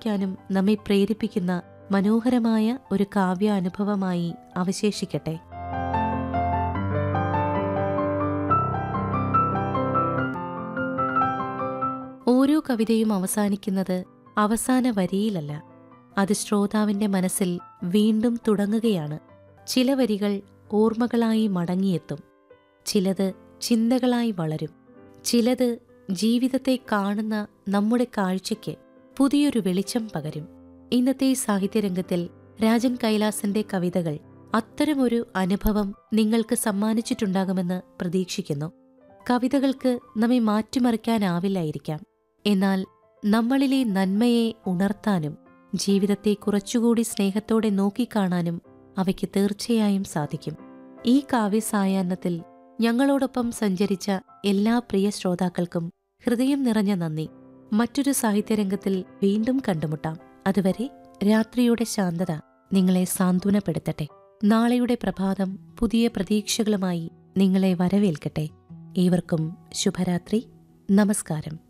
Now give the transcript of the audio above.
ചിന്തിക്കാനും നമ്മെ പ്രേരിപ്പിക്കുന്ന മനോഹരമായ ഒരു കാവ്യാനുഭവമായി അവശേഷിക്കട്ടെ ഓരോ കവിതയും അവസാനിക്കുന്നത് അവസാന വരിയിലല്ല അത് ശ്രോതാവിന്റെ മനസ്സിൽ വീണ്ടും തുടങ്ങുകയാണ് ചില വരികൾ ഓർമ്മകളായി മടങ്ങിയെത്തും ചിലത് ചിന്തകളായി വളരും ചിലത് ജീവിതത്തെ കാണുന്ന നമ്മുടെ കാഴ്ചയ്ക്ക് പുതിയൊരു വെളിച്ചം പകരും ഇന്നത്തെ സാഹിത്യരംഗത്തിൽ രാജൻ കൈലാസന്റെ കവിതകൾ അത്തരമൊരു അനുഭവം നിങ്ങൾക്ക് സമ്മാനിച്ചിട്ടുണ്ടാകുമെന്ന് പ്രതീക്ഷിക്കുന്നു കവിതകൾക്ക് നമ്മെ മാറ്റിമറിക്കാനാവില്ലായിരിക്കാം എന്നാൽ നമ്മളിലെ നന്മയെ ഉണർത്താനും ജീവിതത്തെ കുറച്ചുകൂടി സ്നേഹത്തോടെ നോക്കിക്കാണാനും അവയ്ക്ക് തീർച്ചയായും സാധിക്കും ഈ കാവ്യസായാഹ്നത്തിൽ ഞങ്ങളോടൊപ്പം സഞ്ചരിച്ച എല്ലാ പ്രിയ ശ്രോതാക്കൾക്കും ഹൃദയം നിറഞ്ഞ നന്ദി മറ്റൊരു സാഹിത്യരംഗത്തിൽ വീണ്ടും കണ്ടുമുട്ടാം അതുവരെ രാത്രിയുടെ ശാന്തത നിങ്ങളെ സാന്ത്വനപ്പെടുത്തട്ടെ നാളെയുടെ പ്രഭാതം പുതിയ പ്രതീക്ഷകളുമായി നിങ്ങളെ വരവേൽക്കട്ടെ ഏവർക്കും ശുഭരാത്രി നമസ്കാരം